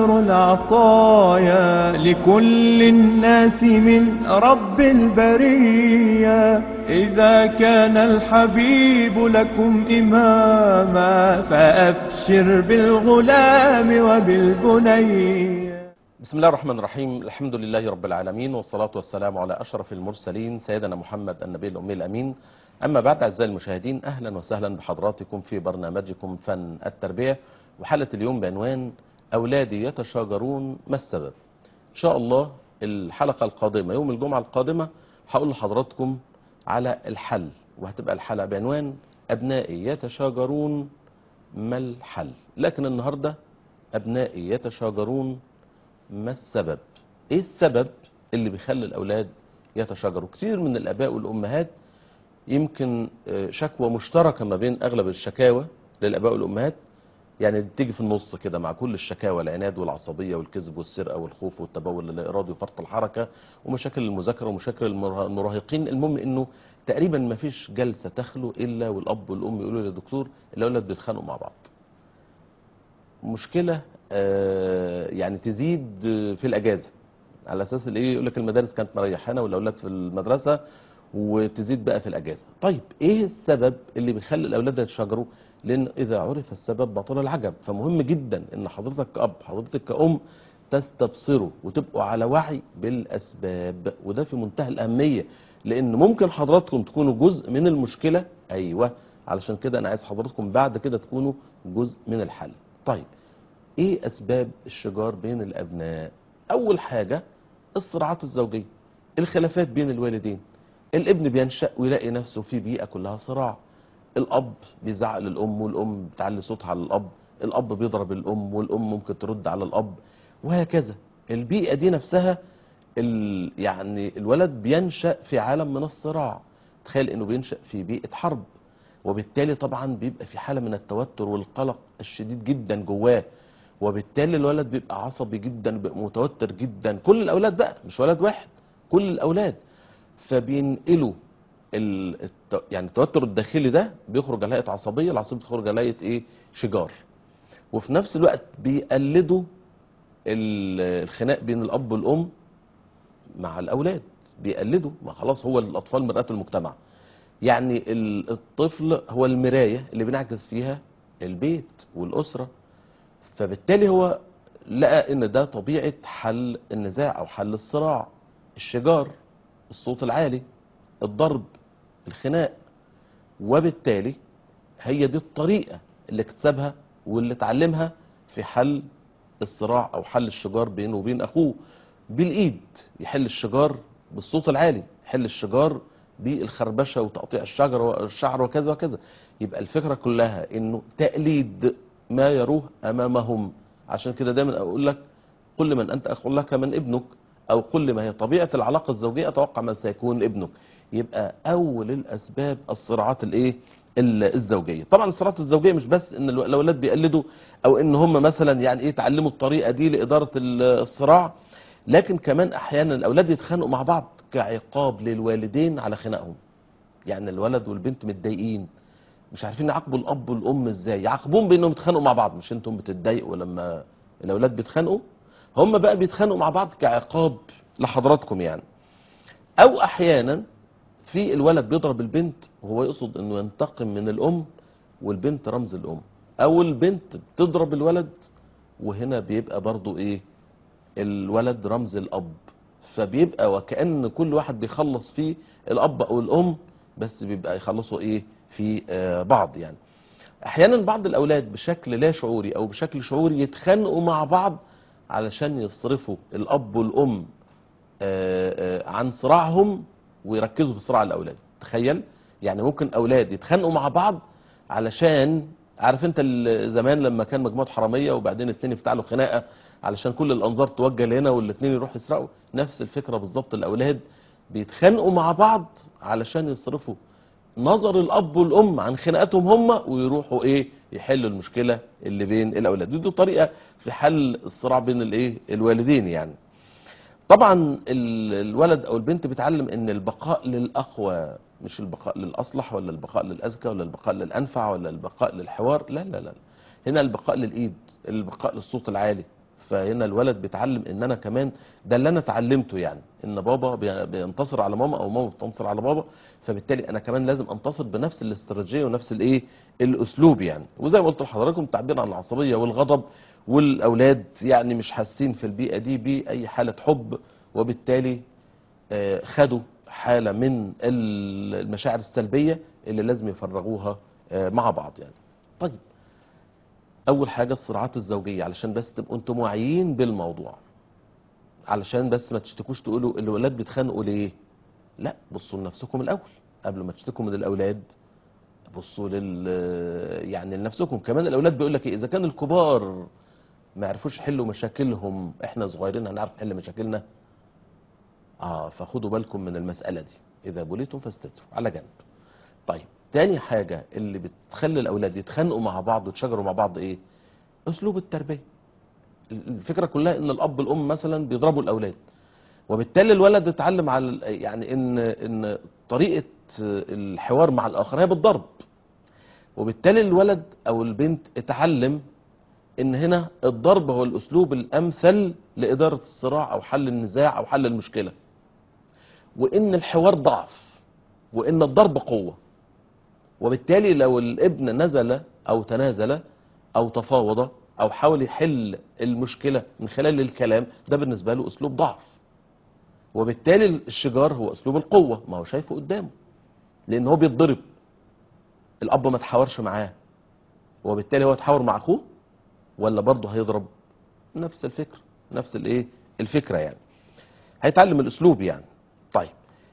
خير العطايا لكل الناس من رب البرية إذا كان الحبيب لكم إماما فأبشر بالغلام وبالبني بسم الله الرحمن الرحيم الحمد لله رب العالمين والصلاة والسلام على أشرف المرسلين سيدنا محمد النبي الأمي الأمين أما بعد أعزائي المشاهدين أهلا وسهلا بحضراتكم في برنامجكم فن التربية وحلقة اليوم بعنوان أولادي يتشاجرون ما السبب إن شاء الله الحلقة القادمة يوم الجمعة القادمة هقول لحضراتكم على الحل وهتبقى الحلقة بعنوان أبنائي يتشاجرون ما الحل لكن النهاردة أبنائي يتشاجرون ما السبب ايه السبب اللي بيخلي الاولاد يتشاجروا كتير من الاباء والامهات يمكن آه، شكوى مشتركه ما بين اغلب الشكاوى للاباء والامهات يعني تيجي في النص كده مع كل الشكاوى العناد والعصبيه والكذب والسرقه والخوف والتبول اللا ارادي وفرط الحركه ومشاكل المذاكره ومشاكل المرا- المراهقين المهم انه تقريبا ما فيش جلسه تخلو الا والاب والام يقولوا لي يا دكتور الاولاد بيتخانقوا مع بعض مشكله آه، يعني تزيد في الاجازه على اساس الايه يقول لك المدارس كانت مريحانا والاولاد في المدرسه وتزيد بقى في الاجازه طيب ايه السبب اللي بيخلي الاولاد يتشاجروا لان اذا عرف السبب بطل العجب فمهم جدا ان حضرتك كاب حضرتك كأم تستبصروا وتبقوا على وعي بالاسباب وده في منتهى الاهميه لان ممكن حضراتكم تكونوا جزء من المشكله ايوه علشان كده انا عايز حضراتكم بعد كده تكونوا جزء من الحل طيب ايه اسباب الشجار بين الابناء اول حاجة الصراعات الزوجية الخلافات بين الوالدين الابن بينشأ ويلاقي نفسه في بيئة كلها صراع الاب بيزعق للام والام بتعلي صوتها على الاب الاب بيضرب الام والام ممكن ترد على الاب وهكذا البيئة دي نفسها ال... يعني الولد بينشأ في عالم من الصراع تخيل انه بينشأ في بيئة حرب وبالتالي طبعا بيبقى في حالة من التوتر والقلق الشديد جدا جواه وبالتالي الولد بيبقى عصبي جدا بيبقى متوتر جدا كل الاولاد بقى مش ولد واحد كل الاولاد فبينقلوا ال... الت... يعني التوتر الداخلي ده بيخرج على هيئه عصبيه العصبيه بتخرج على هيئه ايه شجار وفي نفس الوقت بيقلدوا ال- الخناق بين الاب والام مع الاولاد بيقلدوا ما خلاص هو الاطفال مرآة المجتمع يعني ال- الطفل هو المرايه اللي بنعكس فيها البيت والاسره فبالتالي هو لقى ان ده طبيعة حل النزاع او حل الصراع الشجار الصوت العالي الضرب الخناق وبالتالي هي دي الطريقة اللي اكتسبها واللي اتعلمها في حل الصراع او حل الشجار بينه وبين اخوه بالايد يحل الشجار بالصوت العالي يحل الشجار بالخربشة وتقطيع الشجر والشعر وكذا وكذا يبقى الفكرة كلها انه تقليد ما يروه امامهم عشان كده دايما اقول لك قل من انت اخ لك من ابنك او قل ما هي طبيعة العلاقة الزوجية اتوقع من سيكون ابنك يبقى اول الاسباب الصراعات الايه ال- الزوجيه طبعا الصراعات الزوجيه مش بس ان الو- الاولاد بيقلدوا او ان هم مثلا يعني ايه اتعلموا الطريقه دي لاداره ال- الصراع لكن كمان احيانا الاولاد يتخانقوا مع بعض كعقاب للوالدين على خناقهم يعني الولد والبنت متضايقين مش عارفين يعاقبوا الاب والام ازاي يعاقبوهم بانهم يتخانقوا مع بعض مش انتم بتتضايقوا لما الاولاد بيتخانقوا هم بقى بيتخانقوا مع بعض كعقاب لحضراتكم يعني او احيانا في الولد بيضرب البنت وهو يقصد انه ينتقم من الام والبنت رمز الام او البنت بتضرب الولد وهنا بيبقى برضو ايه الولد رمز الاب فبيبقى وكأن كل واحد بيخلص فيه الاب او الام بس بيبقى يخلصوا ايه في آه بعض يعني احيانا بعض الاولاد بشكل لا شعوري او بشكل شعوري يتخانقوا مع بعض علشان يصرفوا الاب والام آه، آه، عن صراعهم ويركزوا في صراع الاولاد تخيل يعني ممكن اولاد يتخانقوا مع بعض علشان عارف انت ال- زمان لما كان مجموعه حراميه وبعدين اتنين يفتعلوا خناقه علشان كل الانظار توجه لهنا والاتنين يروحوا يسرقوا نفس الفكره بالظبط الاولاد بيتخانقوا مع بعض علشان يصرفوا نظر الاب والام عن خناقاتهم هم ويروحوا ايه يحلوا المشكله اللي بين الاولاد دي, دي طريقه في حل الصراع بين الايه الوالدين يعني طبعا ال- الولد او البنت بيتعلم ان البقاء للاقوى مش البقاء للاصلح ولا البقاء للاذكى ولا البقاء للانفع ولا البقاء للحوار لا لا لا هنا البقاء للايد البقاء للصوت العالي فهنا الولد بيتعلم ان انا كمان ده اللي انا اتعلمته يعني ان بابا بي- بينتصر على ماما او ماما بتنتصر على بابا فبالتالي انا كمان لازم انتصر بنفس الاستراتيجيه ونفس الايه الاسلوب يعني وزي ما قلت لحضراتكم التعبير عن العصبيه والغضب والاولاد يعني مش حاسين في البيئه دي باي حاله حب وبالتالي آه، خدوا حاله من ال- المشاعر السلبيه اللي لازم يفرغوها آه، مع بعض يعني طيب اول حاجه الصراعات الزوجيه علشان بس تبقوا انتم واعيين بالموضوع علشان بس ما تشتكوش تقولوا الولاد بيتخانقوا ليه لا بصوا لنفسكم الاول قبل ما تشتكوا من الاولاد بصوا لل يعني لنفسكم كمان الاولاد بيقول لك ايه اذا كان الكبار ما يعرفوش يحلوا مشاكلهم احنا صغيرين هنعرف نحل مشاكلنا اه فخدوا بالكم من المساله دي اذا بليتم فاستتروا على جنب طيب تاني حاجه اللي بتخلي الاولاد يتخانقوا مع بعض ويتشاجروا مع بعض ايه اسلوب التربيه الفكره كلها ان الاب والام مثلا بيضربوا الاولاد وبالتالي الولد اتعلم على ال- يعني ان ان طريقه الحوار مع الاخر هي بالضرب وبالتالي الولد او البنت اتعلم ان هنا الضرب هو الاسلوب الامثل لاداره الصراع او حل النزاع او حل المشكله وان الحوار ضعف وان الضرب قوه وبالتالي لو الابن نزل او تنازل او تفاوض او حاول يحل المشكله من خلال الكلام ده بالنسبه له اسلوب ضعف وبالتالي الشجار هو اسلوب القوه ما هو شايفه قدامه لان هو بيتضرب الاب ما تحاورش معاه وبالتالي هو اتحاور مع اخوه ولا برضه هيضرب نفس الفكره نفس الايه الفكره يعني هيتعلم الاسلوب يعني طيب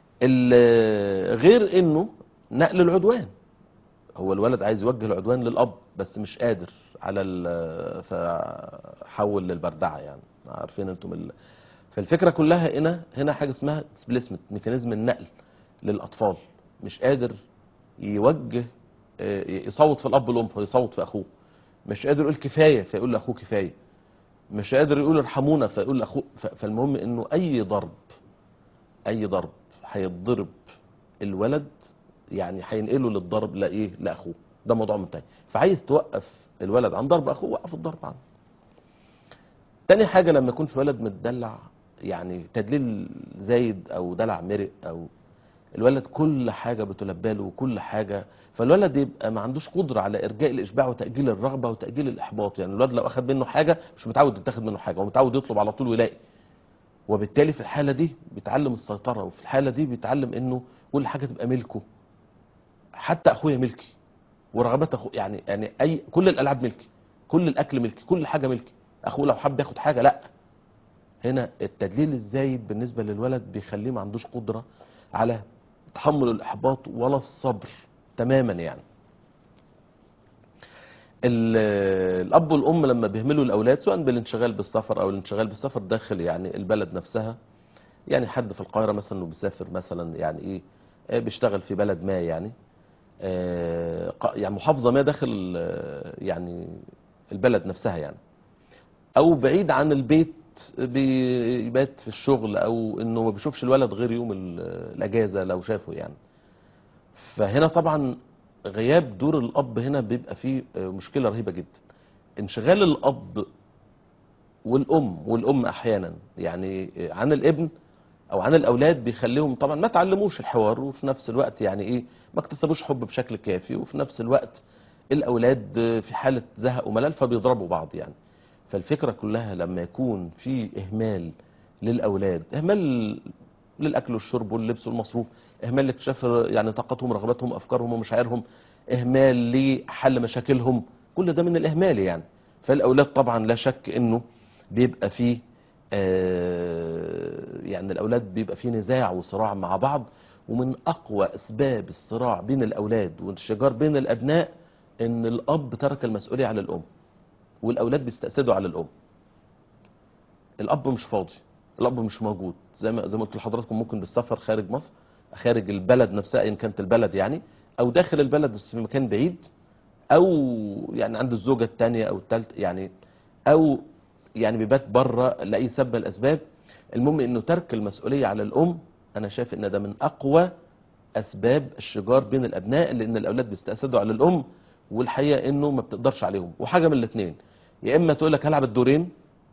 ال- غير انه نقل العدوان هو الولد عايز يوجه العدوان للاب بس مش قادر على ال- فحول للبردعه يعني عارفين انتم ال... فالفكره كلها هنا هنا حاجه اسمها ديسبليسمنت ميكانيزم النقل للاطفال مش قادر يوجه آه، يصوت في الاب والام فيصوت في اخوه مش قادر يقول كفايه فيقول لاخوه كفايه مش قادر يقول ارحمونا فيقول لاخوه ف- فالمهم انه اي ضرب اي ضرب هيتضرب الولد يعني هينقله للضرب لايه لاخوه ده موضوع منتهي فعايز توقف الولد عن ضرب اخوه وقف الضرب عنه تاني حاجه لما يكون في ولد متدلع يعني تدليل زايد او دلع مرق او الولد كل حاجه بتلبى له وكل حاجه فالولد يبقى ما عندوش قدره على ارجاء الاشباع وتاجيل الرغبه وتاجيل الاحباط يعني الولد لو اخذ منه حاجه مش متعود يتاخد منه حاجه هو متعود يطلب على طول ويلاقي وبالتالي في الحاله دي بيتعلم السيطره وفي الحاله دي بيتعلم انه كل حاجه تبقى ملكه حتى اخويا ملكي ورغبات اخو يعني يعني اي كل الالعاب ملكي كل الاكل ملكي كل حاجه ملكي اخوه لو حب ياخد حاجه لا هنا التدليل الزايد بالنسبه للولد بيخليه ما عندوش قدره على تحمل الاحباط ولا الصبر تماما يعني ال- الاب والام لما بيهملوا الاولاد سواء بالانشغال بالسفر او الانشغال بالسفر داخل يعني البلد نفسها يعني حد في القاهره مثلا انه بيسافر مثلا يعني ايه آه، بيشتغل في بلد ما يعني آه، ق- يعني محافظه ما داخل آه، يعني البلد نفسها يعني او بعيد عن البيت بيبات في الشغل او انه ما بيشوفش الولد غير يوم ال- الاجازه لو شافه يعني فهنا طبعا غياب دور الاب هنا بيبقى فيه آه، مشكله رهيبه جدا انشغال الاب والام والام احيانا يعني آه، عن الابن او عن الاولاد بيخليهم طبعا ما تعلموش الحوار وفي نفس الوقت يعني ايه ما اكتسبوش حب بشكل كافي وفي نفس الوقت الاولاد آه، في حاله زهق وملل فبيضربوا بعض يعني فالفكره كلها لما يكون في اهمال للاولاد اهمال للاكل والشرب واللبس والمصروف اهمال لاكتشاف يعني طاقتهم رغباتهم افكارهم ومشاعرهم اهمال لحل مشاكلهم كل ده من الاهمال يعني فالاولاد طبعا لا شك انه بيبقى فيه آه، يعني الاولاد بيبقى فيه نزاع وصراع مع بعض ومن اقوى اسباب الصراع بين الاولاد والشجار بين الابناء ان الاب ترك المسؤوليه على الام والاولاد بيستأسدوا على الام الاب مش فاضي الاب مش موجود زي ما زي ما قلت لحضراتكم ممكن بالسفر خارج مصر خارج البلد نفسها ان كانت البلد يعني او داخل البلد بس في مكان بعيد او يعني عند الزوجه الثانيه او الثالثه يعني او يعني بيبات بره لاي سبب من الاسباب المهم انه ترك المسؤوليه على الام انا شايف ان ده من اقوى اسباب الشجار بين الابناء لان الاولاد بيستأسدوا على الام والحقيقه انه ما بتقدرش عليهم وحاجه من الاثنين يا اما تقول لك هلعب الدورين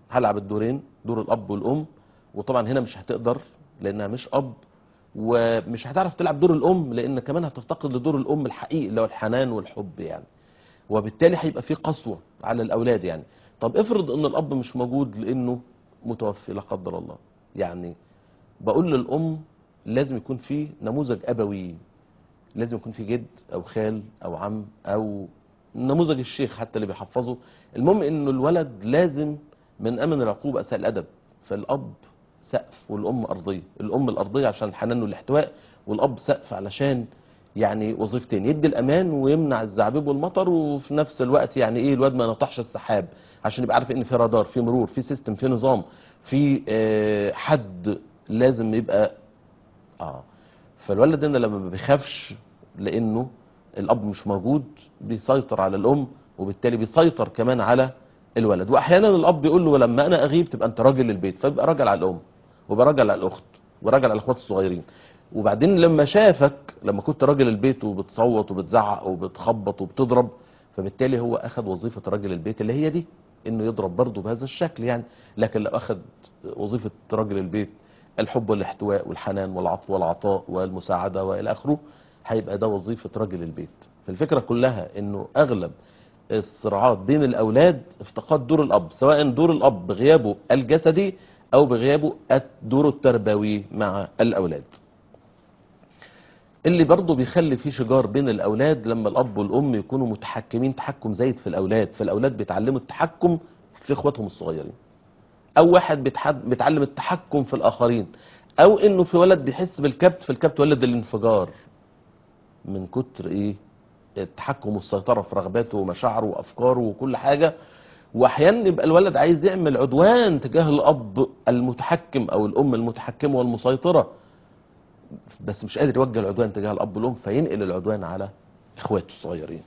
هلعب الدورين دور الاب والام وطبعا هنا مش هتقدر لانها مش اب ومش هتعرف تلعب دور الام لان كمان هتفتقد لدور الام الحقيقي اللي هو الحنان والحب يعني وبالتالي هيبقى في قسوه على الاولاد يعني طب افرض ان الاب مش موجود لانه متوفي لا قدر الله يعني بقول للام لازم يكون في نموذج ابوي لازم يكون في جد او خال او عم او نموذج الشيخ حتى اللي بيحفظه المهم انه الولد لازم من امن العقوبه اساء الادب فالاب سقف والام ارضيه الام الارضيه عشان الحنان والاحتواء والاب سقف علشان يعني وظيفتين يدي الامان ويمنع الزعبيب والمطر وفي نفس الوقت يعني ايه الواد ما ينطحش السحاب عشان يبقى عارف ان في رادار في مرور في سيستم في نظام في آه، حد لازم يبقى اه فالولد هنا لما ما بيخافش لانه الاب مش موجود بيسيطر على الام وبالتالي بيسيطر كمان على الولد واحيانا الاب بيقول له لما انا اغيب تبقى انت راجل البيت فيبقى راجل على الام ويبقى راجل على الاخت وراجل على الاخوات الصغيرين وبعدين لما شافك لما كنت راجل البيت وبتصوت وبتزعق وبتخبط وبتضرب فبالتالي هو اخذ وظيفه راجل البيت اللي هي دي انه يضرب برضه بهذا الشكل يعني لكن لو اخذ وظيفه راجل البيت الحب والاحتواء والحنان والعطف والعطاء والمساعده والى اخره هيبقى ده وظيفه راجل البيت فالفكره كلها انه اغلب الصراعات بين الاولاد افتقاد دور الاب سواء دور الاب بغيابه الجسدي او بغيابه الدور التربوي مع الاولاد اللي برضه بيخلي فيه شجار بين الاولاد لما الاب والام يكونوا متحكمين تحكم زايد في الاولاد فالاولاد بيتعلموا التحكم في اخواتهم الصغيرين او واحد بيتحد- بيتعلم التحكم في الاخرين او انه في ولد بيحس بالكبت فالكبت ولد الانفجار من كتر ايه التحكم والسيطره في رغباته ومشاعره وافكاره وكل حاجه واحيانا يبقى الولد عايز يعمل عدوان تجاه الاب المتحكم او الام المتحكمه والمسيطره بس مش قادر يوجه العدوان تجاه الاب والام فينقل العدوان على اخواته الصغيرين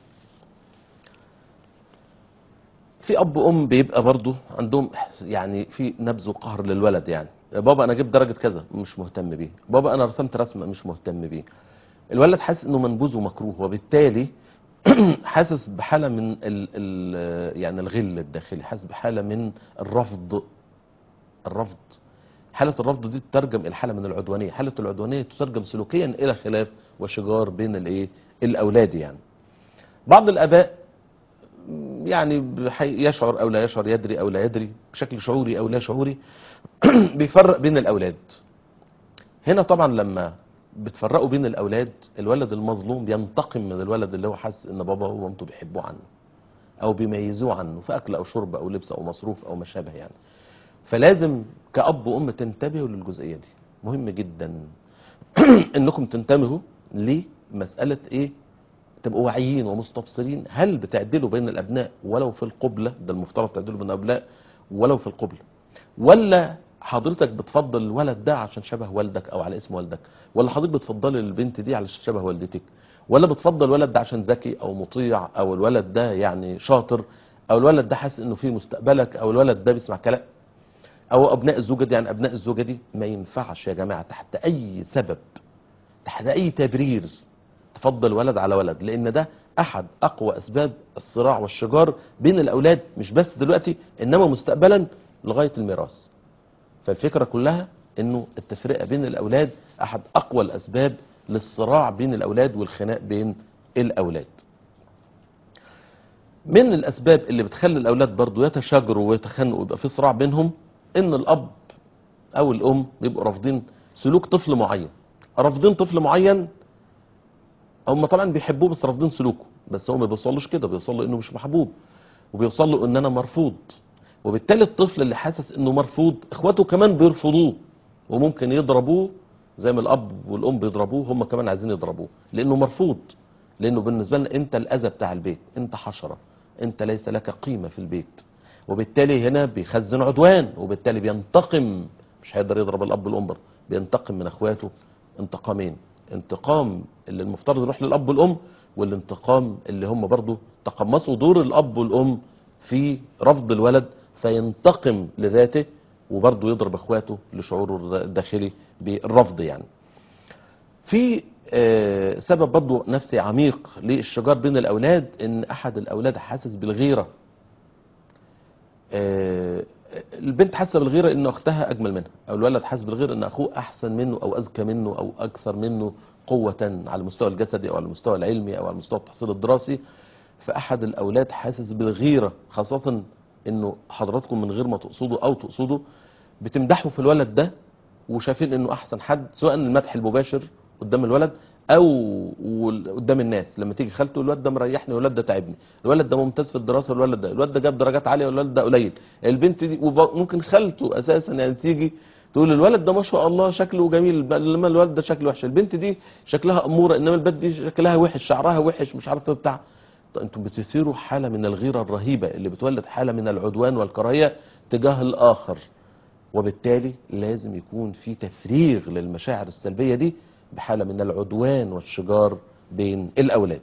في اب وام بيبقى برضو عندهم يعني في نبذ وقهر للولد يعني بابا انا جبت درجه كذا مش مهتم بيه بابا انا رسمت رسمه مش مهتم بيه الولد حاسس انه منبوذ ومكروه وبالتالي حاسس بحاله من ال ال يعني الغل الداخلي حاسس بحاله من الرفض الرفض حالة الرفض دي تترجم إلى حالة من العدوانية حالة العدوانية تترجم سلوكيا إلى خلاف وشجار بين الإيه الأولاد يعني بعض الآباء يعني بحي- يشعر أو لا يشعر يدري أو لا يدري بشكل شعوري أو لا شعوري بيفرق بين الأولاد هنا طبعا لما بتفرقوا بين الأولاد الولد المظلوم بينتقم من الولد اللي هو حاسس إن بابا ومامته بيحبوه عنه أو بيميزوه عنه في أكل أو شرب أو لبس أو مصروف أو ما شابه يعني فلازم كأب وأم تنتبهوا للجزئية دي مهم جدا انكم تنتبهوا لمسألة ايه تبقوا واعيين ومستبصرين هل بتعدلوا بين الابناء ولو في القبلة ده المفترض تعدلوا بين الابناء ولو في القبلة ولا حضرتك بتفضل الولد ده عشان شبه والدك او على اسم والدك ولا حضرتك بتفضل البنت دي علشان شبه والدتك ولا بتفضل الولد ده عشان ذكي او مطيع او الولد ده يعني شاطر او الولد ده حاسس انه فيه مستقبلك او الولد ده بيسمع كلام او ابناء الزوجه دي يعني ابناء الزوجه دي ما ينفعش يا جماعه تحت اي سبب تحت اي تبرير تفضل ولد على ولد لان ده احد اقوى اسباب الصراع والشجار بين الاولاد مش بس دلوقتي انما مستقبلا لغايه الميراث فالفكره كلها انه التفرقه بين الاولاد احد اقوى الاسباب للصراع بين الاولاد والخناق بين الاولاد من الاسباب اللي بتخلي الاولاد برضو يتشاجروا ويتخانقوا ويبقى في صراع بينهم ان الاب او الام بيبقوا رافضين سلوك طفل معين رافضين طفل معين هم طبعا بيحبوه بس رافضين سلوكه بس هو ما بيوصلوش كده بيوصل له انه مش محبوب وبيوصل له ان انا مرفوض وبالتالي الطفل اللي حاسس انه مرفوض اخواته كمان بيرفضوه وممكن يضربوه زي ما الاب والام بيضربوه هم كمان عايزين يضربوه لانه مرفوض لانه بالنسبه لنا انت الاذى بتاع البيت انت حشره انت ليس لك قيمه في البيت وبالتالي هنا بيخزن عدوان وبالتالي بينتقم مش هيقدر يضرب الاب والام برضه بينتقم من اخواته انتقامين انتقام اللي المفترض يروح للاب والام والانتقام اللي هم برضه تقمصوا دور الاب والام في رفض الولد فينتقم لذاته وبرضه يضرب اخواته لشعوره الداخلي بالرفض يعني في آه، سبب برضه نفسي عميق للشجار بين الاولاد ان احد الاولاد حاسس بالغيره آه، البنت حاسه بالغيره ان اختها اجمل منها او الولد حاسس بالغيره ان اخوه احسن منه او اذكى منه او اكثر منه قوه على المستوى الجسدي او على المستوى العلمي او على مستوى التحصيل الدراسي فاحد الاولاد حاسس بالغيره خاصه انه حضراتكم من غير ما تقصدوا او تقصدوا بتمدحوا في الولد ده وشايفين انه احسن حد سواء المدح المباشر قدام الولد او وال- قدام الناس لما تيجي خالته الولد ده مريحني والولد ده تعبني الولد ده ممتاز في الدراسه الولد ده الولد ده جاب درجات عاليه والولد ده قليل البنت دي وممكن خالته اساسا يعني تيجي تقول الولد ده ما شاء الله شكله جميل انما الولد ده شكله وحش البنت دي شكلها اموره انما البنت دي شكلها وحش شعرها وحش مش عارف ايه بتاع طب انتم بتثيروا حاله من الغيره الرهيبه اللي بتولد حاله من العدوان والكراهيه تجاه الاخر وبالتالي لازم يكون في تفريغ للمشاعر السلبية دي بحالة من العدوان والشجار بين الأولاد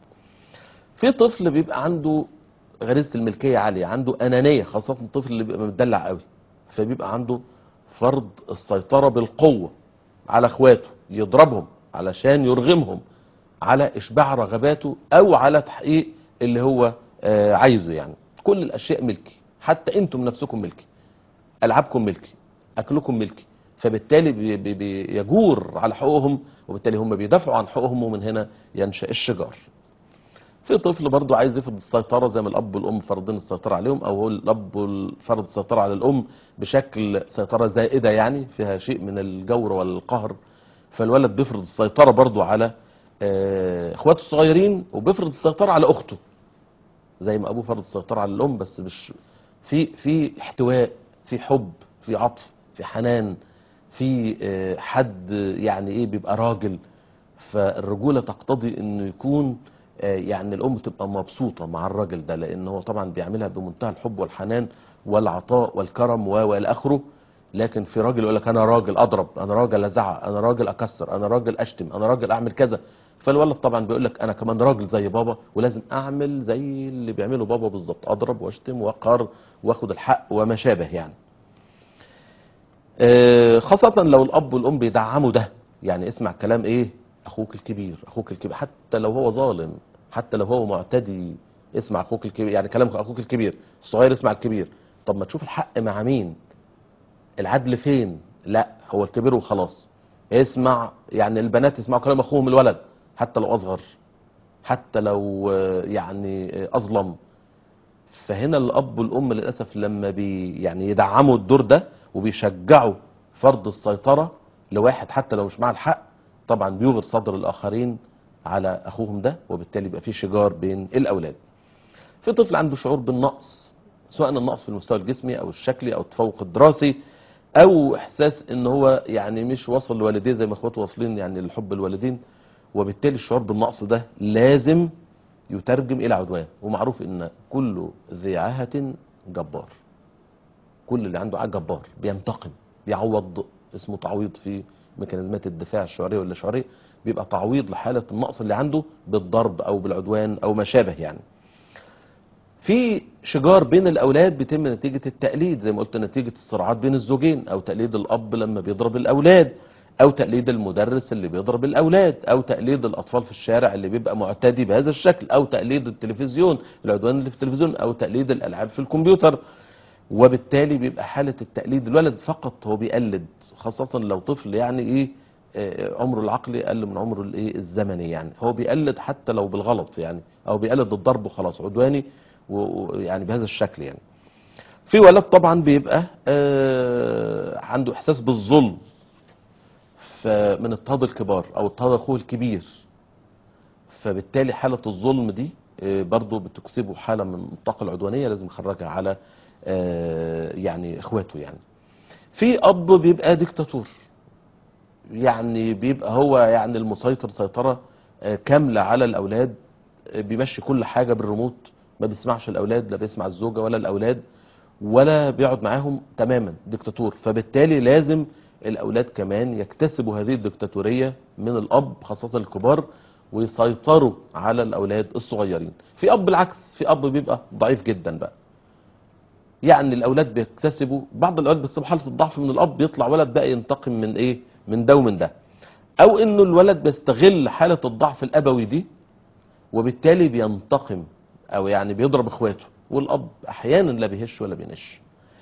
في طفل بيبقى عنده غريزة الملكية عالية عنده أنانية خاصة الطفل اللي بيبقى متدلع قوي فبيبقى عنده فرض السيطرة بالقوة على اخواته يضربهم علشان يرغمهم على اشباع رغباته او على تحقيق اللي هو آه، عايزه يعني كل الاشياء ملكي حتى انتم نفسكم ملكي العابكم ملكي اكلكم ملكي فبالتالي بي- بي- بيجور على حقوقهم وبالتالي هم بيدافعوا عن حقوقهم ومن هنا ينشا الشجار في طفل برضه عايز يفرض السيطره زي ما الاب والام فرضين السيطره عليهم او هو الاب فرض السيطره على الام بشكل سيطره زائده يعني فيها شيء من الجور والقهر فالولد بيفرض السيطره برضه على آه، اخواته الصغيرين وبيفرض السيطره على اخته زي ما ابوه فرض السيطره على الام بس مش في في احتواء في حب في عطف في حنان في آه، حد يعني ايه بيبقى راجل فالرجوله تقتضي انه يكون آه، يعني الام تبقى مبسوطه مع الراجل ده لان هو طبعا بيعملها بمنتهى الحب والحنان والعطاء والكرم و- والى اخره لكن في راجل يقول لك انا راجل اضرب انا راجل ازعق انا راجل اكسر انا راجل اشتم انا راجل اعمل كذا فالولد طبعا بيقول لك انا كمان راجل زي بابا ولازم اعمل زي اللي بيعمله بابا بالظبط اضرب واشتم واقهر واخد الحق وما شابه يعني آه، خاصة لو الأب والأم بيدعموا ده يعني اسمع كلام إيه أخوك الكبير أخوك الكبير حتى لو هو ظالم حتى لو هو معتدي اسمع أخوك الكبير يعني كلام أخوك الكبير الصغير اسمع الكبير طب ما تشوف الحق مع مين العدل فين لا هو الكبير وخلاص اسمع يعني البنات يسمعوا كلام أخوهم الولد حتى لو أصغر حتى لو آه، يعني آه، أظلم فهنا الاب والام للاسف لما بي يعني يدعموا الدور ده وبيشجعوا فرض السيطره لواحد حتى لو مش مع الحق طبعا بيغر صدر الاخرين على اخوهم ده وبالتالي يبقى في شجار بين الاولاد. في طفل عنده شعور بالنقص سواء النقص في المستوى الجسمي او الشكلي او التفوق الدراسي او احساس ان هو يعني مش واصل لوالديه زي ما اخواته واصلين يعني لحب الوالدين وبالتالي الشعور بالنقص ده لازم يترجم الى عدوان ومعروف ان كل ذي عاهة جبار كل اللي عنده عاهة جبار بينتقم بيعوض اسمه تعويض في ميكانيزمات الدفاع الشعورية ولا شعورية بيبقى تعويض لحالة النقص اللي عنده بالضرب او بالعدوان او ما شابه يعني في شجار بين الاولاد بيتم نتيجه التقليد زي ما قلت نتيجه الصراعات بين الزوجين او تقليد الاب لما بيضرب الاولاد او تقليد المدرس اللي بيضرب الاولاد او تقليد الاطفال في الشارع اللي بيبقى معتدي بهذا الشكل او تقليد التلفزيون العدوان اللي في التلفزيون او تقليد الالعاب في الكمبيوتر وبالتالي بيبقى حاله التقليد الولد فقط هو بيقلد خاصه لو طفل يعني ايه آه، عمره العقلي اقل من عمره الايه الزمني يعني هو بيقلد حتى لو بالغلط يعني او بيقلد الضرب وخلاص عدواني و- ويعني بهذا الشكل يعني في ولد طبعا بيبقى آه، عنده احساس بالظلم فمن اضطهاد الكبار او اضطهاد اخوه الكبير فبالتالي حالة الظلم دي آه، برضو بتكسبه حالة من الطاقة العدوانية لازم يخرجها على آه، يعني اخواته يعني في اب بيبقى ديكتاتور يعني بيبقى هو يعني المسيطر سيطرة آه، كاملة على الاولاد آه، بيمشي كل حاجة بالريموت ما بيسمعش الاولاد لا بيسمع الزوجة ولا الاولاد ولا بيقعد معاهم تماما ديكتاتور فبالتالي لازم الاولاد كمان يكتسبوا هذه الديكتاتوريه من الاب خاصه الكبار ويسيطروا على الاولاد الصغيرين في اب بالعكس في اب بيبقى ضعيف جدا بقى يعني الاولاد بيكتسبوا بعض الاولاد بيكتسبوا حاله الضعف من الاب يطلع ولد بقى ينتقم من ايه من ده ومن ده او انه الولد بيستغل حاله الضعف الابوي دي وبالتالي بينتقم او يعني بيضرب اخواته والاب احيانا لا بيهش ولا بينش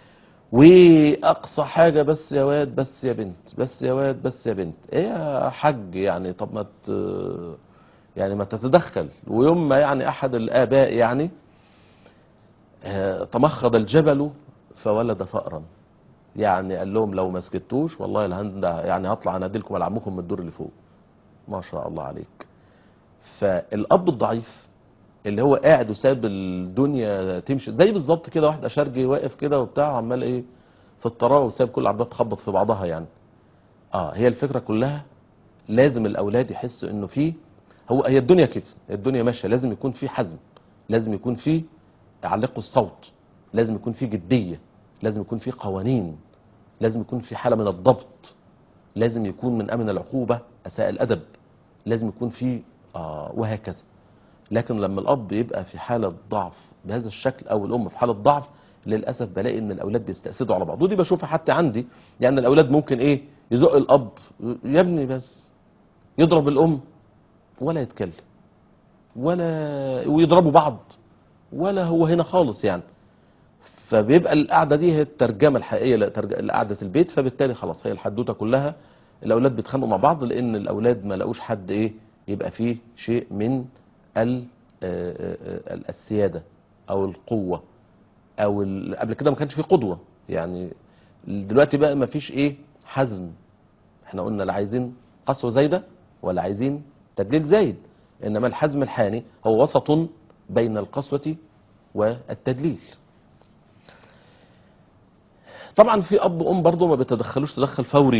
واقصى حاجه بس يا واد بس يا بنت بس يا واد بس يا بنت ايه يا حاج يعني طب ما ت... يعني ما تتدخل ويوم ما يعني احد الاباء يعني آه، تمخض الجبل فولد فأرا يعني قال لهم لو ما سكتوش والله الهند يعني هطلع اناديلكم العبكم من الدور اللي فوق ما شاء الله عليك فالاب الضعيف اللي هو قاعد وساب الدنيا تمشي زي بالظبط كده واحد اشرجي واقف كده وبتاع عمال ايه في الطراوه وساب كل العربيات تخبط في بعضها يعني اه هي الفكره كلها لازم الاولاد يحسوا انه في هو هي الدنيا كده الدنيا ماشيه لازم يكون في حزم لازم يكون في يعلقوا الصوت لازم يكون في جديه لازم يكون في قوانين لازم يكون في حاله من الضبط لازم يكون من امن العقوبه اساء الادب لازم يكون في آه وهكذا لكن لما الاب يبقى في حاله ضعف بهذا الشكل او الام في حاله ضعف للاسف بلاقي ان الاولاد بيستأسدوا على بعض ودي بشوفها حتى عندي يعني الاولاد ممكن ايه يزق الاب يا ابني بس يضرب الام ولا يتكلم ولا ويضربوا بعض ولا هو هنا خالص يعني فبيبقى القعده دي هي الترجمه الحقيقيه لترج- لقعده البيت فبالتالي خلاص هي الحدوته كلها الاولاد بيتخانقوا مع بعض لان الاولاد ما لقوش حد ايه يبقى فيه شيء من ال- آه، آه، آه، السياده او القوه او ال- قبل كده ما كانش فيه قدوه يعني دلوقتي بقى ما فيش ايه حزم احنا قلنا لا عايزين قسوه زايده ولا عايزين تدليل زايد انما الحزم الحاني هو وسط بين القسوه والتدليل طبعا في اب وام برضه ما بيتدخلوش تدخل فوري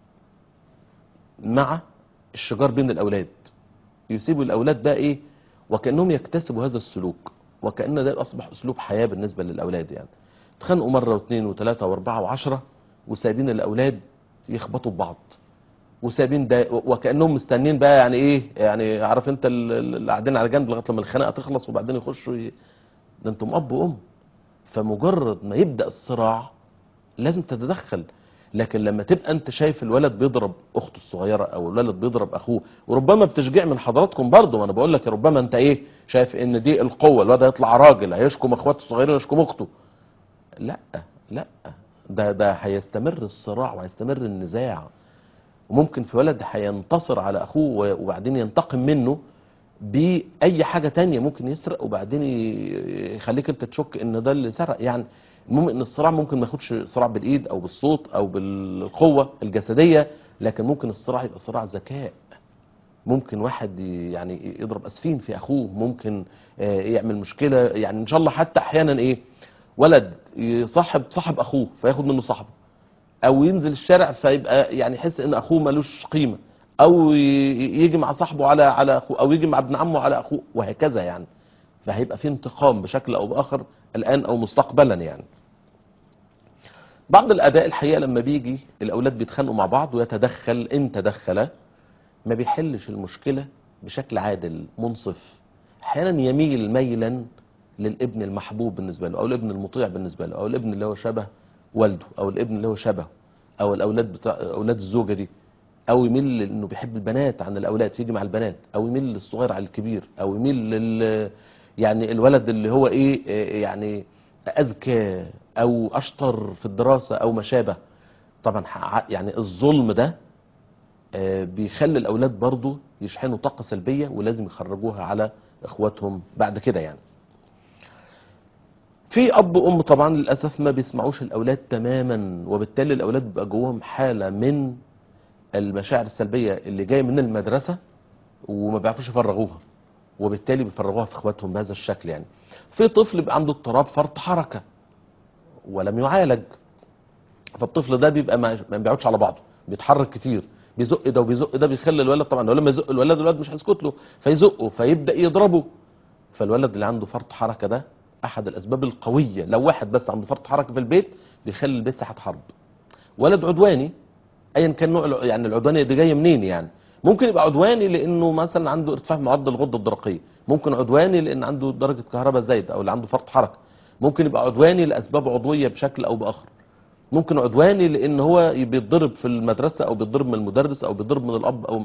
مع الشجار بين الاولاد يسيبوا الاولاد بقى ايه وكانهم يكتسبوا هذا السلوك وكان ده اصبح اسلوب حياه بالنسبه للاولاد يعني اتخانقوا مره واثنين وثلاثه واربعه وعشره وسايبين الاولاد يخبطوا ببعض وسايبين ده وكانهم مستنيين بقى يعني ايه يعني عارف انت ال- ال- اللي قاعدين على جنب لغايه لما الخناقه تخلص وبعدين يخشوا ي... ده انتم اب وام فمجرد ما يبدا الصراع لازم تتدخل لكن لما تبقى انت شايف الولد بيضرب اخته الصغيره او الولد بيضرب اخوه وربما بتشجيع من حضراتكم برضه ما انا بقول لك ربما انت ايه شايف ان دي القوه الولد هيطلع راجل هيشكم اخواته الصغيرين ويشكم اخته لا لا ده ده هيستمر الصراع وهيستمر النزاع وممكن في ولد هينتصر على اخوه وبعدين ينتقم منه باي حاجه تانية ممكن يسرق وبعدين ي- يخليك انت تشك ان ده اللي سرق يعني المهم ان الصراع ممكن ما ياخدش صراع بالايد او بالصوت او بالقوه الجسديه لكن ممكن الصراع يبقى صراع ذكاء ممكن واحد ي- يعني يضرب اسفين في اخوه ممكن آه، يعمل مشكله يعني ان شاء الله حتى احيانا ايه ولد يصاحب صاحب اخوه فياخد منه صاحبه او ينزل الشارع فيبقى يعني يحس ان اخوه ملوش قيمه او ي- يجي مع صاحبه على على اخوه او يجي مع ابن عمه على اخوه وهكذا يعني فهيبقى في انتقام بشكل او باخر الان او مستقبلا يعني بعض الاباء الحقيقه لما بيجي الاولاد بيتخانقوا مع بعض ويتدخل ان تدخل ما بيحلش المشكله بشكل عادل منصف احيانا يميل ميلا للابن المحبوب بالنسبه له او الابن المطيع بالنسبه له او الابن اللي هو شبه والده او الابن اللي هو شبهه او الاولاد بتاع اولاد الزوجه دي او يميل انه بيحب البنات عن الاولاد يجي مع البنات او يميل للصغير على الكبير او يميل لل يعني الولد اللي هو ايه إيه يعني اذكى او اشطر في الدراسه او ما شابه طبعا ح- يعني الظلم ده آه، بيخلي الاولاد برضو يشحنوا طاقه سلبيه ولازم يخرجوها على اخواتهم بعد كده يعني في اب وام طبعا للاسف ما بيسمعوش الاولاد تماما وبالتالي الاولاد بيبقى جواهم حاله من المشاعر السلبيه اللي جايه من المدرسه وما بيعرفوش يفرغوها وبالتالي بيفرغوها في اخواتهم بهذا الشكل يعني في طفل بيبقى عنده اضطراب فرط حركه ولم يعالج فالطفل ده بيبقى ما ما بيقعدش على بعضه بيتحرك كتير بيزق ده وبيزق ده بيخلي الولد طبعا لو لما يزق الولد الولد مش هيسكت له فيزقه فيبدا يضربه فالولد اللي عنده فرط حركه ده احد الاسباب القويه لو واحد بس عنده فرط حركه في البيت بيخلي البيت ساحه حرب ولد عدواني ايا كان نوع الع- يعني العدوانيه دي جايه منين يعني ممكن يبقى عدواني لانه مثلا عنده ارتفاع في معدل الغده الدرقيه ممكن عدواني لان عنده درجه كهرباء زايده او اللي عنده فرط حركه ممكن يبقى عدواني لاسباب عضويه بشكل او باخر ممكن عدواني لان هو بيتضرب في المدرسه او بيتضرب من المدرس او بيتضرب من الاب او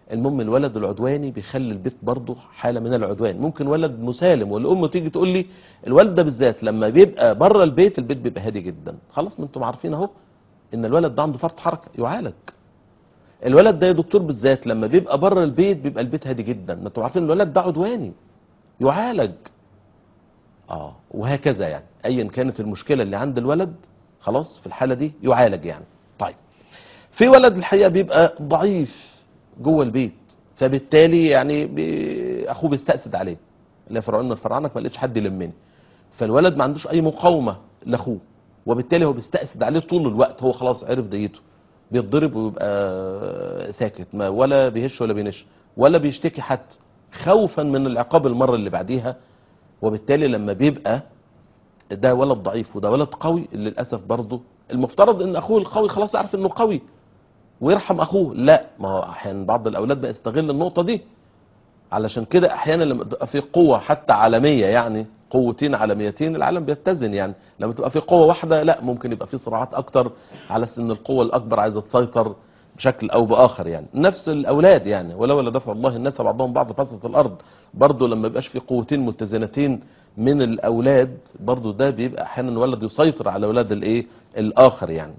المهم الولد العدواني بيخلي البيت برضه حاله من العدوان ممكن ولد مسالم والام تيجي تقول لي الولد ده بالذات لما بيبقى بره البيت البيت بيبقى هادي جدا خلاص ما انتم عارفين اهو ان الولد ده عنده فرط حركه يعالج الولد ده يا دكتور بالذات لما بيبقى بره البيت بيبقى البيت هادي جدا ما انتم عارفين الولد ده عدواني يعالج اه وهكذا يعني ايا كانت المشكله اللي عند الولد خلاص في الحاله دي يعالج يعني طيب في ولد الحقيقه بيبقى ضعيف جوه البيت فبالتالي يعني بي... اخوه بيستأسد عليه اللي فرعون من فرعنك ما لقيتش حد يلمني فالولد ما عندوش اي مقاومه لاخوه وبالتالي هو بيستأسد عليه طول الوقت هو خلاص عرف ديته بيتضرب ويبقى ساكت ما ولا بيهش ولا بينش ولا بيشتكي حتى خوفا من العقاب المره اللي بعديها وبالتالي لما بيبقى ده ولد ضعيف وده ولد قوي للاسف برضه المفترض ان اخوه القوي خلاص عارف انه قوي ويرحم اخوه لا ما هو احيانا بعض الاولاد بيستغل النقطه دي علشان كده احيانا لما تبقى في قوه حتى عالميه يعني قوتين عالميتين العالم بيتزن يعني لما تبقى في قوه واحده لا ممكن يبقى في صراعات اكتر على ان القوه الاكبر عايزه تسيطر بشكل او باخر يعني نفس الاولاد يعني ولولا دفع الله الناس بعضهم بعض فسطت الارض برضه لما يبقاش في قوتين متزنتين من الاولاد برضه ده بيبقى احيانا ولد يسيطر على اولاد الايه الاخر يعني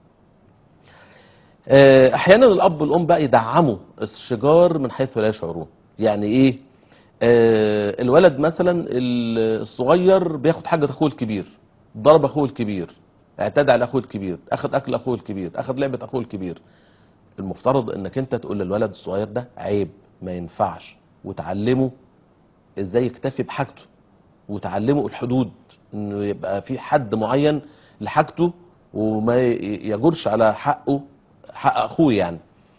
آه، احيانا الاب والام بقى يدعموا الشجار من حيث لا يشعرون يعني ايه آه، الولد مثلا ال- الصغير بياخد حاجه اخوه الكبير ضرب اخوه الكبير اعتدى على اخوه الكبير اخد اكل اخوه الكبير اخد لعبه اخوه الكبير المفترض انك انت تقول للولد الصغير ده عيب ما ينفعش وتعلمه ازاي يكتفي بحاجته وتعلمه الحدود انه يبقى في حد معين لحاجته وما ي- يجرش على حقه حق اخوه يعني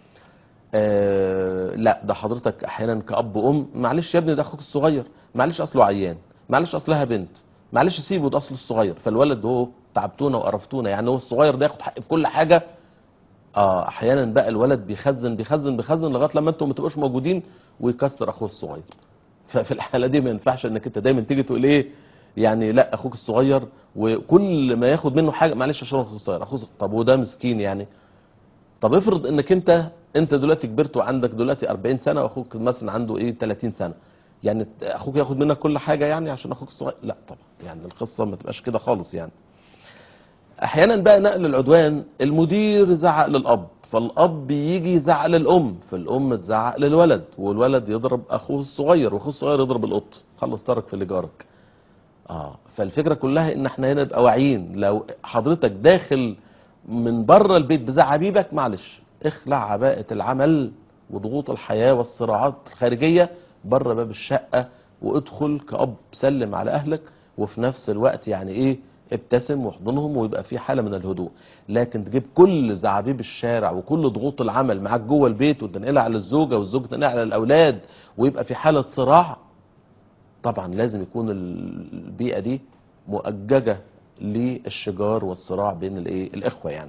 آه لا ده حضرتك احيانا كاب وام معلش يا ابني ده اخوك الصغير معلش اصله عيان معلش اصلها بنت معلش سيبه ده اصله الصغير فالولد هو تعبتونا وقرفتونا يعني هو الصغير ده ياخد حق في كل حاجه اه احيانا بقى الولد بيخزن بيخزن بيخزن لغايه لما انتم ما تبقوش موجودين ويكسر اخوه الصغير ففي الحاله دي ما ينفعش انك انت دايما تيجي تقول ايه يعني لا اخوك الصغير وكل ما ياخد منه حاجه معلش عشان اخوك الصغير اخوه صغير. طب وده مسكين يعني طب افرض انك انت انت دلوقتي كبرت وعندك دلوقتي 40 سنه واخوك مثلا عنده ايه 30 سنه يعني اخوك ياخد منك كل حاجه يعني عشان اخوك الصغير لا طبعا يعني القصه ما تبقاش كده خالص يعني احيانا بقى نقل العدوان المدير زعق للاب فالاب يجي يزعق للام فالام تزعق للولد والولد يضرب اخوه الصغير واخوه الصغير يضرب القط خلص ترك في اللي جارك اه فالفكره كلها ان احنا هنا نبقى واعيين لو حضرتك داخل من بره البيت بزعابيبك معلش اخلع عباءه العمل وضغوط الحياه والصراعات الخارجيه بره باب الشقه وادخل كأب سلم على اهلك وفي نفس الوقت يعني ايه ابتسم واحضنهم ويبقى في حاله من الهدوء لكن تجيب كل زعابيب الشارع وكل ضغوط العمل معاك جوه البيت وتنقلها على الزوجه والزوجه تنقلها على الاولاد ويبقى في حاله صراع طبعا لازم يكون البيئه دي مؤججه للشجار والصراع بين الايه الاخوه يعني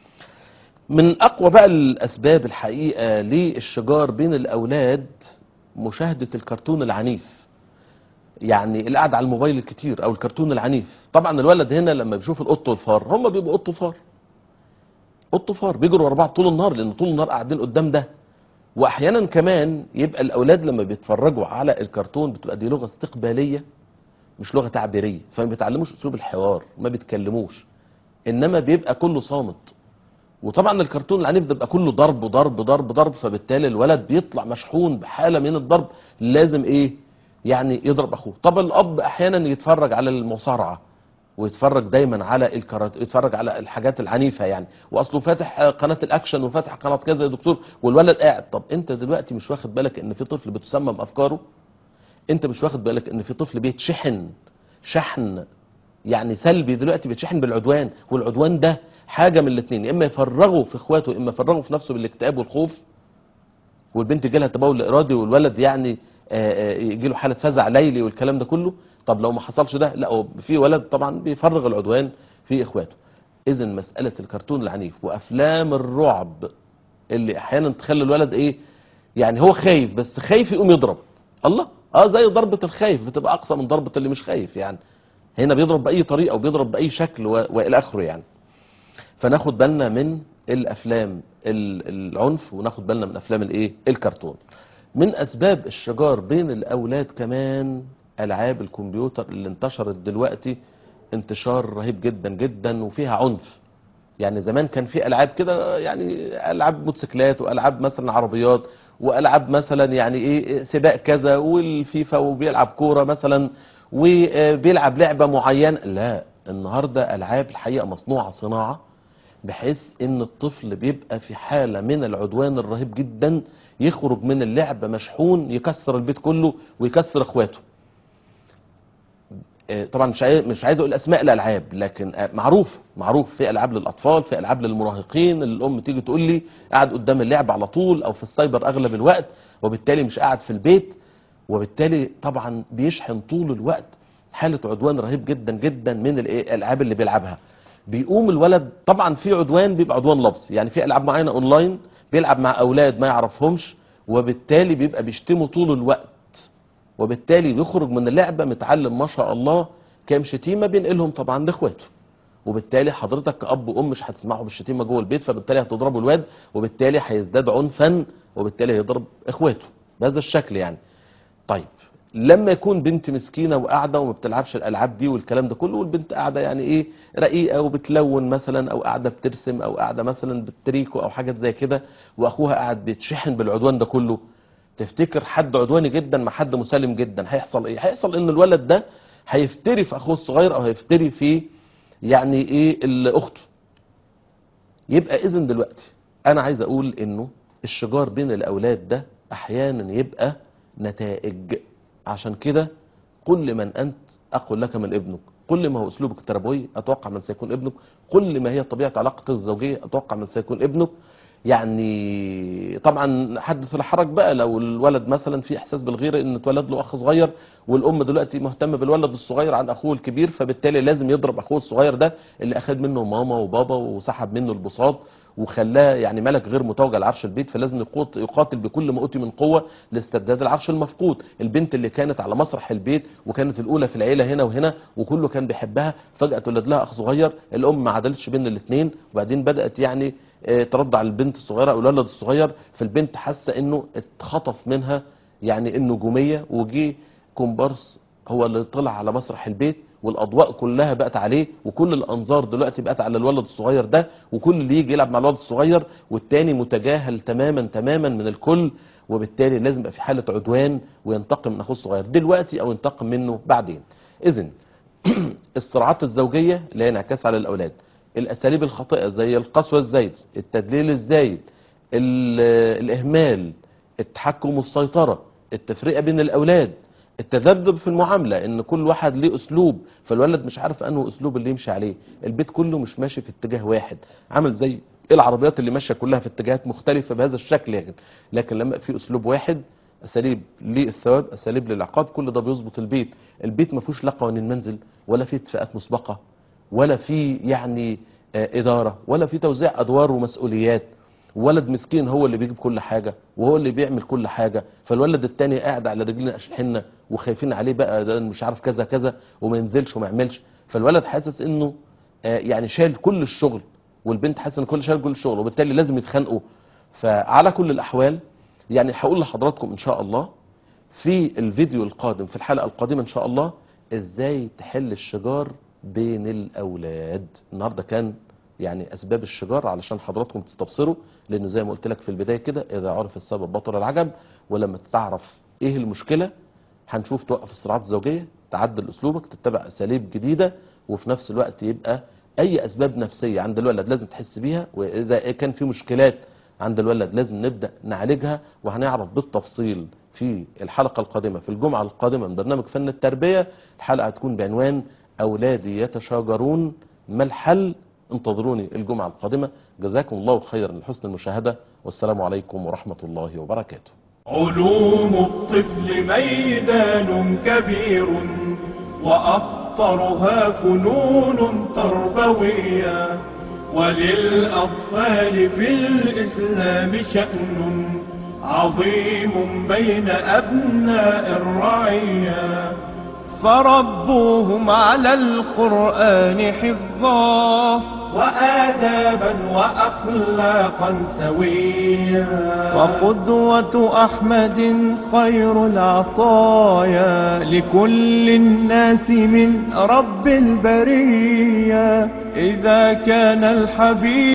من اقوى بقى الاسباب الحقيقه للشجار بين الاولاد مشاهده الكرتون العنيف يعني القعد على الموبايل الكتير او الكرتون العنيف طبعا الولد هنا لما بيشوف القط والفار هم بيبقوا قط وفار قط وفار بيجروا ورا بعض طول النهار لان طول النهار قاعدين قدام ده واحيانا كمان يبقى الاولاد لما بيتفرجوا على الكرتون بتبقى دي لغه استقباليه مش لغه تعبيريه فما بيتعلموش اسلوب الحوار ما بيتكلموش انما بيبقى كله صامت وطبعا الكرتون العنيف ده بيبقى كله ضرب ضرب ضرب ضرب فبالتالي الولد بيطلع مشحون بحاله من الضرب لازم ايه يعني يضرب اخوه طب الاب احيانا يتفرج على المصارعه ويتفرج دايما على الكارات يتفرج على الحاجات العنيفه يعني واصله فاتح قناه الاكشن وفاتح قناه كذا يا دكتور والولد قاعد طب انت دلوقتي مش واخد بالك ان في طفل بتسمم افكاره انت مش واخد بالك ان في طفل بيتشحن شحن يعني سلبي دلوقتي بيتشحن بالعدوان والعدوان ده حاجه من الاثنين يا اما يفرغه في اخواته يا اما يفرغه في نفسه بالاكتئاب والخوف والبنت جالها تبول ارادي والولد يعني يجي له حاله فزع ليلي والكلام ده كله طب لو ما حصلش ده لا هو في ولد طبعا بيفرغ العدوان في اخواته اذا مساله الكرتون العنيف وافلام الرعب اللي احيانا تخلي الولد ايه يعني هو خايف بس خايف يقوم يضرب الله اه زي ضربه الخايف بتبقى اقصى من ضربه اللي مش خايف يعني هنا بيضرب باي طريقه وبيضرب باي شكل و... والى اخره يعني فناخد بالنا من الافلام ال- العنف وناخد بالنا من افلام الايه الكرتون من اسباب الشجار بين الاولاد كمان العاب الكمبيوتر اللي انتشرت دلوقتي انتشار رهيب جدا جدا وفيها عنف يعني زمان كان في العاب كده يعني العاب موتوسيكلات والعاب مثلا عربيات والعاب مثلا يعني ايه سباق كذا والفيفا وبيلعب كوره مثلا وبيلعب لعبه معينه لا النهارده العاب الحقيقه مصنوعه صناعه بحيث ان الطفل بيبقى في حاله من العدوان الرهيب جدا يخرج من اللعبه مشحون يكسر البيت كله ويكسر اخواته آه، طبعا مش عايز مش عايز اقول اسماء الالعاب لكن آه، معروف معروف في العاب للاطفال في العاب للمراهقين اللي الام تيجي تقول لي قاعد قدام اللعب على طول او في السايبر اغلب الوقت وبالتالي مش قاعد في البيت وبالتالي طبعا بيشحن طول الوقت حاله عدوان رهيب جدا جدا من الإيه؟ الالعاب اللي بيلعبها بيقوم الولد طبعا في عدوان بيبقى عدوان لفظي يعني في العاب معينه اونلاين بيلعب مع اولاد ما يعرفهمش وبالتالي بيبقى بيشتموا طول الوقت وبالتالي بيخرج من اللعبه متعلم ما شاء الله كام شتيمه بينقلهم طبعا لاخواته وبالتالي حضرتك كاب وام مش هتسمعوا بالشتيمه جوه البيت فبالتالي هتضربوا الواد وبالتالي هيزداد عنفا وبالتالي هيضرب اخواته بهذا الشكل يعني طيب لما يكون بنت مسكينه وقاعده وما بتلعبش الالعاب دي والكلام ده كله والبنت قاعده يعني ايه رقيقه وبتلون مثلا او قاعده بترسم او قاعده مثلا بالتريكو او حاجات زي كده واخوها قاعد بيتشحن بالعدوان ده كله تفتكر حد عدواني جدا مع حد مسالم جدا هيحصل ايه هيحصل ان الولد ده هيفتري في اخوه الصغير او هيفتري في يعني ايه ال- اخته يبقى اذن دلوقتي انا عايز اقول انه الشجار بين الاولاد ده احيانا يبقى نتائج عشان كده قل لمن انت اقول لك من ابنك قل ما هو اسلوبك التربوي اتوقع من سيكون ابنك قل ما هي طبيعه علاقتك الزوجيه اتوقع من سيكون ابنك يعني طبعا حدث ولا حرج بقى لو الولد مثلا في احساس بالغيره ان اتولد له اخ صغير والام دلوقتي مهتمه بالولد الصغير عن اخوه الكبير فبالتالي لازم يضرب اخوه الصغير ده اللي اخذ منه ماما وبابا وسحب منه البساط وخلاه يعني ملك غير متوج على عرش البيت فلازم يقوت- يقاتل بكل ما اوتي من قوه لاسترداد العرش المفقود البنت اللي كانت على مسرح البيت وكانت الاولى في العيله هنا وهنا وكله كان بيحبها فجاه اتولد لها اخ صغير الام ما عدلتش بين الاثنين وبعدين بدات يعني آه، ترضع البنت الصغيره او الولد الصغير فالبنت حاسه انه اتخطف منها يعني النجوميه وجي كومبارس هو اللي طلع على مسرح البيت والاضواء كلها بقت عليه وكل الانظار دلوقتي بقت على الولد الصغير ده وكل اللي يجي يلعب مع الولد الصغير والتاني متجاهل تماما تماما من الكل وبالتالي لازم يبقى في حاله عدوان وينتقم من اخوه الصغير دلوقتي او ينتقم منه بعدين اذن الصراعات الزوجيه لا ينعكس على الاولاد الاساليب الخاطئه زي القسوه الزايد التدليل الزايد ال- الاهمال التحكم والسيطره التفرقه بين الاولاد التذبذب في المعامله ان كل واحد ليه اسلوب فالولد مش عارف انه اسلوب اللي يمشي عليه البيت كله مش ماشي في اتجاه واحد عامل زي العربيات اللي ماشيه كلها في اتجاهات مختلفه بهذا الشكل يعني لكن لما في اسلوب واحد اساليب للثواب اساليب للعقاب كل ده بيظبط البيت البيت ما فيهوش لا قوانين منزل ولا فيه اتفاقات مسبقه ولا في يعني آه، اداره ولا في توزيع ادوار ومسؤوليات ولد مسكين هو اللي بيجيب كل حاجه وهو اللي بيعمل كل حاجه فالولد التاني قاعد على رجلنا اشحنه وخايفين عليه بقى ده مش عارف كذا كذا وما ينزلش وما يعملش فالولد حاسس انه آه، يعني شايل كل الشغل والبنت حاسه ان كل شايل كل الشغل وبالتالي لازم يتخانقوا فعلى كل الاحوال يعني هقول لحضراتكم ان شاء الله في الفيديو القادم في الحلقه القادمه ان شاء الله ازاي تحل الشجار بين الاولاد النهارده كان يعني اسباب الشجار علشان حضراتكم تستبصروا لانه زي ما قلت لك في البدايه كده اذا عرف السبب بطل العجب ولما تعرف ايه المشكله هنشوف توقف الصراعات الزوجيه تعدل اسلوبك تتبع اساليب جديده وفي نفس الوقت يبقى اي اسباب نفسيه عند الولد لازم تحس بيها واذا كان في مشكلات عند الولد لازم نبدا نعالجها وهنعرف بالتفصيل في الحلقه القادمه في الجمعه القادمه من برنامج فن التربيه الحلقه هتكون بعنوان اولادي يتشاجرون ما الحل انتظروني الجمعه القادمه جزاكم الله خيرا لحسن المشاهده والسلام عليكم ورحمه الله وبركاته علوم الطفل ميدان كبير وأخطرها فنون تربوية وللأطفال في الإسلام شأن عظيم بين أبناء الرعية فربوهم على القرآن حفظا وآدابا وأخلاقا سويا وقدوة أحمد خير العطايا لكل الناس من رب البرية إذا كان الحبيب